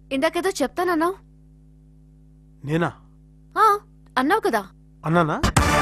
ఇందాకేదో చెప్తానన్నావు నేనా ఆ, అన్నావు కదా అన్నానా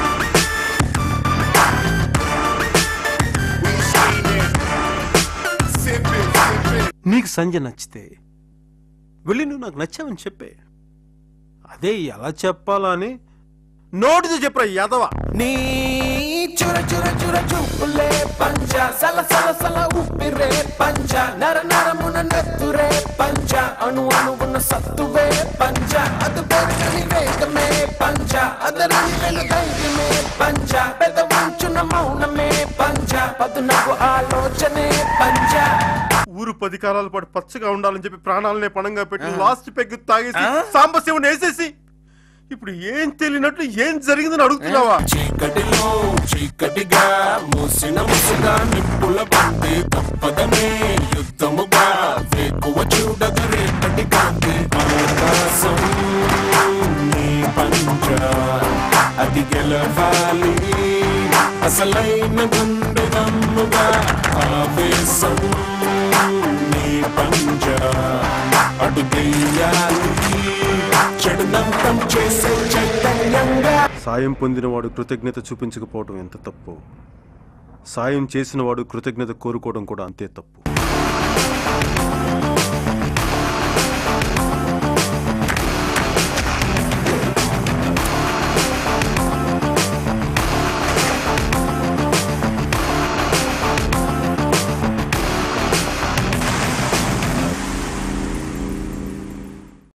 నీకు సంజయ్ నచ్చితే వెళ్ళి నువ్వు నాకు నచ్చావని చెప్పే అదే ఎలా చెప్పాలా అని నోటితో చెప్పరా యాదవ నీ చుర చుర చుర చూపులే పంచ సల సల సల ఉప్పిరే పంచ నర నరమున నెత్తురే పంచ అణు అణువున సత్తువే పంచ అది పెరగని వేగమే పంచ అదరని వెను ధైర్యమే పంచ పెద ఉంచున మౌనమే పంచ పదునకు ఆలోచనే పంచ ఊరు పది కాలాల పాటు పచ్చగా ఉండాలని చెప్పి ప్రాణాలనే పణంగా పెట్టి లాస్ట్ పెగ్ తాగేసి సాంబశివుని వేసేసి ఇప్పుడు ఏం తెలియనట్లు ఏం జరిగిందని అడుగుతున్నావా చీకటిలో చీకటిగా మూసిన ముసుగా నిప్పుల బండి తప్పదనే యుద్ధముగా వేకువ చూడగ రేపటి కాంతి ఆకాశం నీ పంచ అది గెలవాలి అసలైన గుండె దమ్ముగా ఆవేశం నీ పంచ అడుగెయ్యాలి చెడుదంతం చేసే చైతన్యంగా సాయం పొందినవాడు కృతజ్ఞత చూపించకపోవడం ఎంత తప్పు సాయం చేసినవాడు కృతజ్ఞత కోరుకోవడం కూడా అంతే తప్పు